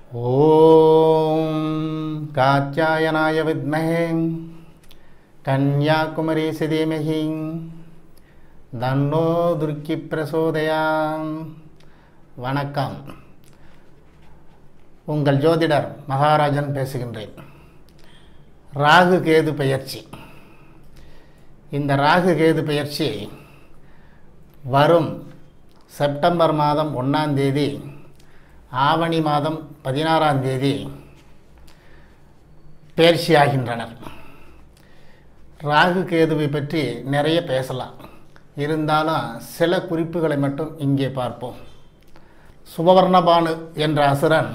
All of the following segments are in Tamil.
ஓம் காச்சாயனாய வித்மஹே கன்யாகுமரி சிதீமஹி தன்னோ துர்க்கி பிரசோதயாம் வணக்கம் உங்கள் ஜோதிடர் மகாராஜன் பேசுகின்றேன் ராகு கேது பெயர்ச்சி இந்த ராகு கேது பெயர்ச்சி வரும் செப்டம்பர் மாதம் ஒன்றாம் தேதி ஆவணி மாதம் பதினாறாம் தேதி பயிற்சியாகின்றனர் ராகு கேதுவை பற்றி நிறைய பேசலாம் இருந்தாலும் சில குறிப்புகளை மட்டும் இங்கே பார்ப்போம் சுபவர்ணபானு என்ற அசுரன்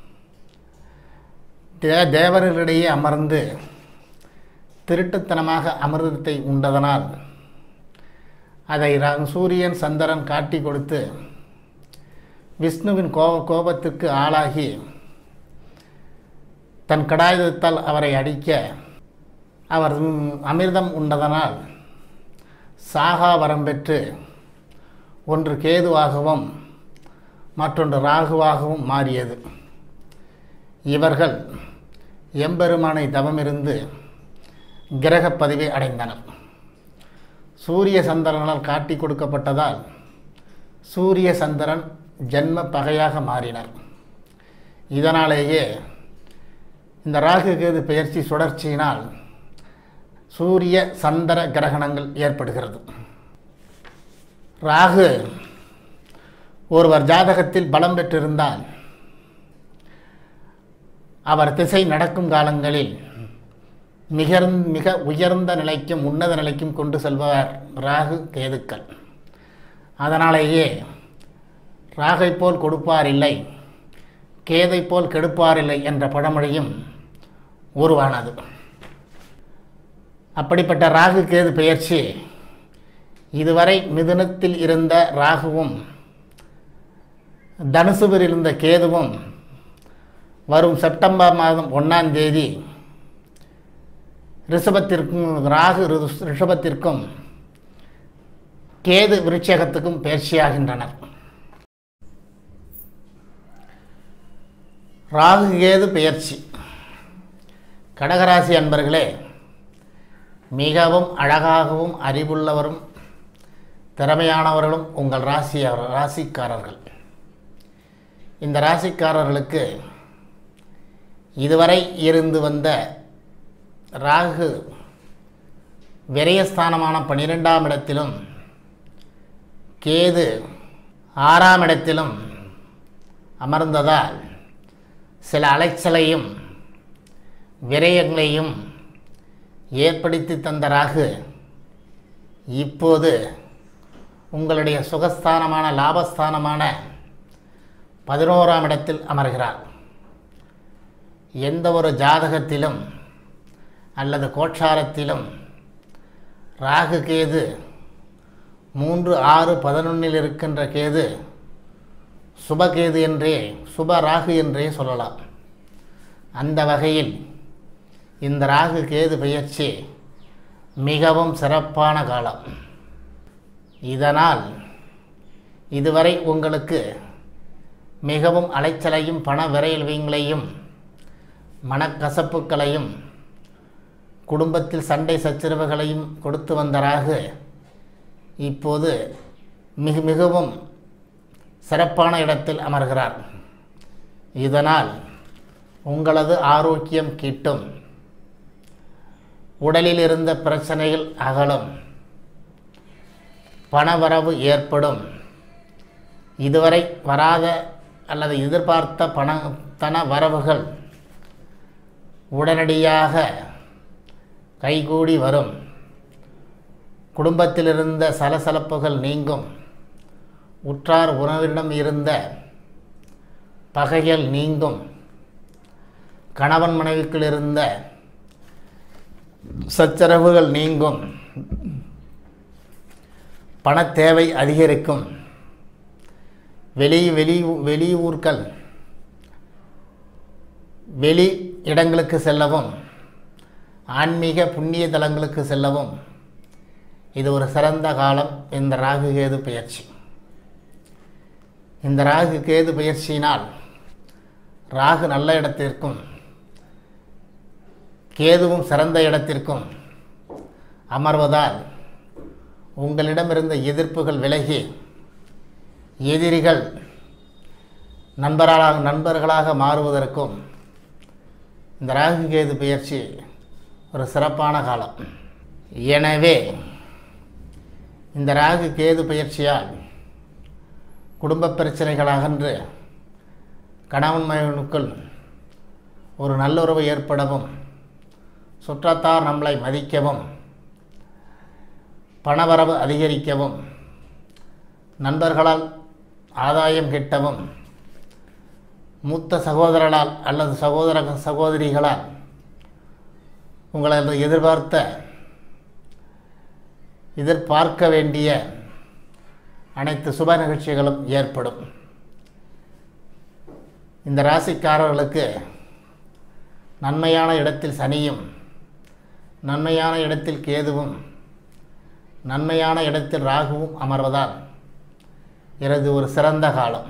தே தேவர்களிடையே அமர்ந்து திருட்டுத்தனமாக அமிர்தத்தை உண்டதனால் அதை ர- சூரியன் சந்திரன் காட்டி கொடுத்து விஷ்ணுவின் கோப கோபத்துக்கு ஆளாகி தன் கடாயுதத்தால் அவரை அடிக்க அவர் ம், அமிர்தம் உண்டதனால் சாகா வரம் பெற்று ஒன்று கேதுவாகவும் மற்றொன்று ராகுவாகவும் மாறியது இவர்கள் எம்பெருமானை தவமிருந்து கிரகப் பதிவை அடைந்தனர் சூரிய சந்திரனால் காட்டி கொடுக்கப்பட்டதால் சூரிய சந்திரன் ஜென்ம பகையாக மாறினர் இதனாலேயே இந்த ராகு கேது பெயர்ச்சி சுழற்சியினால் சூரிய சந்திர கிரகணங்கள் ஏற்படுகிறது ராகு ஒருவர் ஜாதகத்தில் பலம் பெற்றிருந்தால் அவர் திசை நடக்கும் காலங்களில் மிக மிக உயர்ந்த நிலைக்கும் உன்னத நிலைக்கும் கொண்டு செல்பவர் ராகு கேதுக்கள் அதனாலேயே ராகை போல் கொடுப்பார் இல்லை கேதை போல் கெடுப்பார் இல்லை என்ற பழமொழியும் உருவானது அப்படிப்பட்ட ராகு கேது பெயர்ச்சி இதுவரை மிதுனத்தில் இருந்த ராகுவும் தனுசுவில் இருந்த கேதுவும் வரும் செப்டம்பர் மாதம் ஒன்றாம் தேதி ரிஷபத்திற்கும் ராகு ரிஷ- ரிஷபத்திற்கும் கேது விருட்சகத்துக்கும் பயிற்சியாகின்றனர் ராகு கேது பெயர்ச்சி கடகராசி அன்பர்களே மிகவும் அழகாகவும் அறிவுள்ளவரும் திறமையானவர்களும் உங்கள் ராசி ராசிக்காரர்கள் இந்த ராசிக்காரர்களுக்கு இதுவரை இருந்து வந்த ராகு விரயஸ்தானமான பன்னிரெண்டாம் இடத்திலும் கேது ஆறாம் இடத்திலும் அமர்ந்ததால் சில அலைச்சலையும் விரயங்களையும் ஏற்படுத்தி தந்த ராகு இப்போது உங்களுடைய சுகஸ்தானமான லாபஸ்தானமான பதினோராம் இடத்தில் அமர்கிறார் எந்த ஒரு ஜாதகத்திலும் அல்லது கோட்சாரத்திலும் ராகு கேது மூன்று ஆறு பதினொன்னில் இருக்கின்ற கேது சுபகேது என்றே சுப ராகு என்றே சொல்லலாம் அந்த வகையில் இந்த ராகு கேது பெயர்ச்சி மிகவும் சிறப்பான காலம் இதனால் இதுவரை உங்களுக்கு மிகவும் அலைச்சலையும் பண விரைவிங்களையும் மனக்கசப்புகளையும் குடும்பத்தில் சண்டை சச்சரவுகளையும் கொடுத்து வந்த ராகு இப்போது மிக மிகவும் சிறப்பான இடத்தில் அமர்கிறார் இதனால் உங்களது ஆரோக்கியம் கிட்டும் உடலில் இருந்த பிரச்சனைகள் அகலும் பணவரவு ஏற்படும் இதுவரை வராத அல்லது எதிர்பார்த்த பண தன வரவுகள் உடனடியாக கைகூடி வரும் குடும்பத்தில் இருந்த சலசலப்புகள் நீங்கும் உற்றார் உறவிடம் இருந்த பகைகள் நீங்கும் கணவன் மனைவிக்குள் இருந்த சச்சரவுகள் நீங்கும் பணத் தேவை அதிகரிக்கும் வெளி வெளி வெளியூர்கள் வெளி இடங்களுக்கு செல்லவும் ஆன்மீக புண்ணிய தலங்களுக்கு செல்லவும் இது ஒரு சிறந்த காலம் இந்த ராகு கேது பெயர்ச்சி இந்த ராகு கேது பயிற்சியினால் ராகு நல்ல இடத்திற்கும் கேதுவும் சிறந்த இடத்திற்கும் அமர்வதால் உங்களிடமிருந்த எதிர்ப்புகள் விலகி எதிரிகள் நண்பர்களாக நண்பர்களாக மாறுவதற்கும் இந்த ராகு கேது பெயர்ச்சி ஒரு சிறப்பான காலம் எனவே இந்த ராகு கேது பயிற்சியால் குடும்ப பிரச்சனைகள் அகன்று கணவன் மகனுக்குள் ஒரு நல்லுறவு ஏற்படவும் சுற்றத்தார் நம்மளை மதிக்கவும் பணவரவு அதிகரிக்கவும் நண்பர்களால் ஆதாயம் கிட்டவும் மூத்த சகோதரர்களால் அல்லது சகோதர சகோதரிகளால் உங்களது எதிர்பார்த்த எதிர்பார்க்க வேண்டிய அனைத்து சுப நிகழ்ச்சிகளும் ஏற்படும் இந்த ராசிக்காரர்களுக்கு நன்மையான இடத்தில் சனியும் நன்மையான இடத்தில் கேதுவும் நன்மையான இடத்தில் ராகுவும் அமர்வதால் இது ஒரு சிறந்த காலம்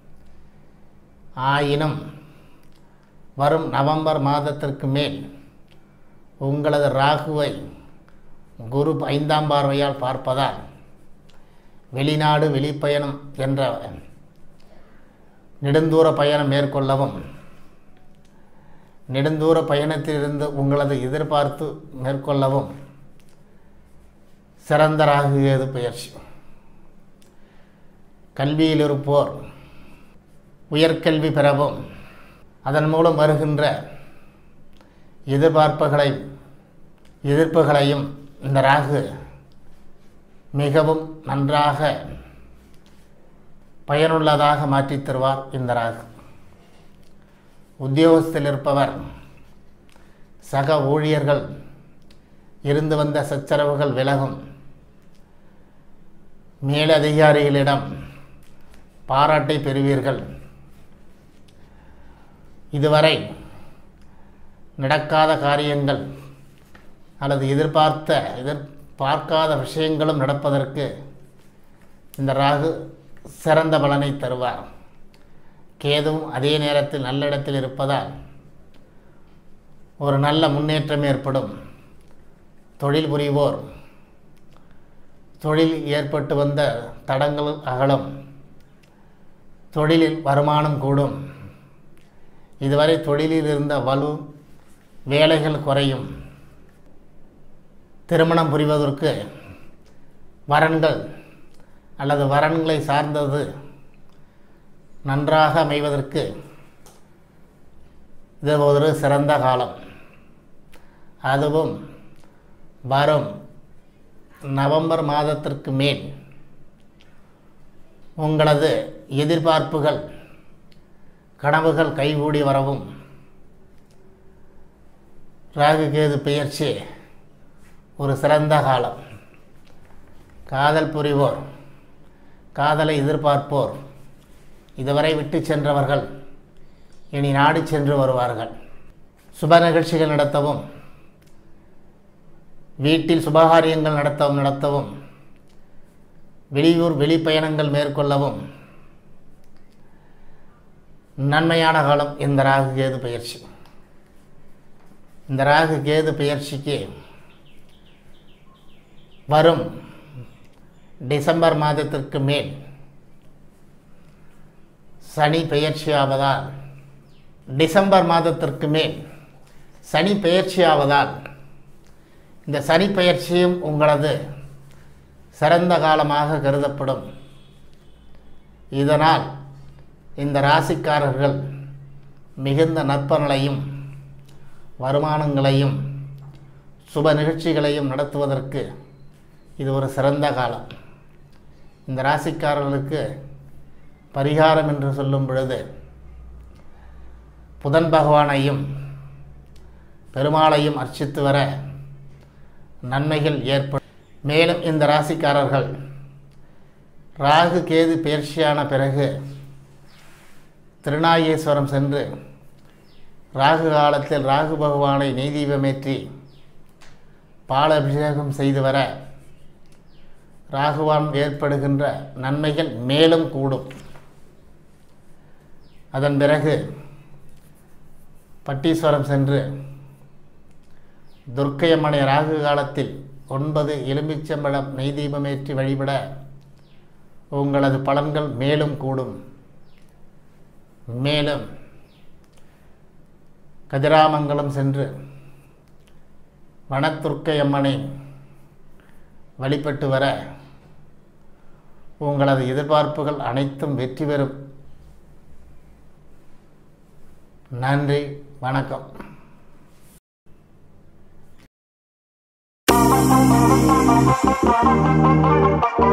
ஆயினும் வரும் நவம்பர் மாதத்திற்கு மேல் உங்களது ராகுவை குரு ஐந்தாம் பார்வையால் பார்ப்பதால் வெளிநாடு வெளிப்பயணம் என்ற நெடுந்தூர பயணம் மேற்கொள்ளவும் நெடுந்தூர பயணத்திலிருந்து உங்களது எதிர்பார்த்து மேற்கொள்ளவும் சிறந்த ராகு கேது பயிற்சி கல்வியில் இருப்போர் உயர்கல்வி பெறவும் அதன் மூலம் வருகின்ற எதிர்பார்ப்புகளை எதிர்ப்புகளையும் இந்த ராகு மிகவும் நன்றாக பயனுள்ளதாக மாற்றித் தருவார் இந்த ராகு உத்தியோகத்தில் இருப்பவர் சக ஊழியர்கள் இருந்து வந்த சச்சரவுகள் விலகும் மேலதிகாரிகளிடம் பாராட்டை பெறுவீர்கள் இதுவரை நடக்காத காரியங்கள் அல்லது எதிர்பார்த்த எதிர்பார்க்காத விஷயங்களும் நடப்பதற்கு இந்த ராகு சிறந்த பலனை தருவார் கேதுவும் அதே நேரத்தில் நல்ல இடத்தில் இருப்பதால் ஒரு நல்ல முன்னேற்றம் ஏற்படும் தொழில் புரிவோர் தொழில் ஏற்பட்டு வந்த தடங்கள் அகலும் தொழிலில் வருமானம் கூடும் இதுவரை தொழிலில் இருந்த வலு வேலைகள் குறையும் திருமணம் புரிவதற்கு வரன்கள் அல்லது வரன்களை சார்ந்தது நன்றாக அமைவதற்கு இது ஒரு சிறந்த காலம் அதுவும் வரும் நவம்பர் மாதத்திற்கு மேல் உங்களது எதிர்பார்ப்புகள் கனவுகள் கைகூடி வரவும் ராகு கேது பெயர்ச்சி ஒரு சிறந்த காலம் காதல் புரிவோர் காதலை எதிர்பார்ப்போர் இதுவரை விட்டு சென்றவர்கள் இனி நாடு சென்று வருவார்கள் சுப நிகழ்ச்சிகள் நடத்தவும் வீட்டில் சுபகாரியங்கள் நடத்தவும் நடத்தவும் வெளியூர் வெளிப்பயணங்கள் மேற்கொள்ளவும் நன்மையான காலம் இந்த ராகு கேது பயிற்சி இந்த ராகு கேது பயிற்சிக்கு வரும் டிசம்பர் மாதத்திற்கு மேல் சனி பெயர்ச்சியாவதால் டிசம்பர் மாதத்திற்கு மேல் சனி பெயர்ச்சியாவதால் இந்த சனி பெயர்ச்சியும் உங்களது சிறந்த காலமாக கருதப்படும் இதனால் இந்த ராசிக்காரர்கள் மிகுந்த நற்பலனையும் வருமானங்களையும் சுப நிகழ்ச்சிகளையும் நடத்துவதற்கு இது ஒரு சிறந்த காலம் இந்த ராசிக்காரர்களுக்கு பரிகாரம் என்று சொல்லும் பொழுது புதன் பகவானையும் பெருமாளையும் அர்ச்சித்து வர நன்மைகள் ஏற்படும் மேலும் இந்த ராசிக்காரர்கள் ராகு கேது பயிற்சியான பிறகு திருநாகேஸ்வரம் சென்று ராகு காலத்தில் ராகு பகவானை நெய்தீபமேற்றி பால் அபிஷேகம் செய்து வர ராகுவான் ஏற்படுகின்ற நன்மைகள் மேலும் கூடும் அதன் பிறகு பட்டீஸ்வரம் சென்று துர்க்கையம்மனை ராகு காலத்தில் ஒன்பது எலுமிச்சம்பழம் நெய் தீபமேற்றி வழிபட உங்களது பலன்கள் மேலும் கூடும் மேலும் கதிராமங்கலம் சென்று வனத்துர்க்கையம்மனை வழிபட்டு வர உங்களது எதிர்பார்ப்புகள் அனைத்தும் வெற்றி பெறும் நன்றி வணக்கம் Thank you.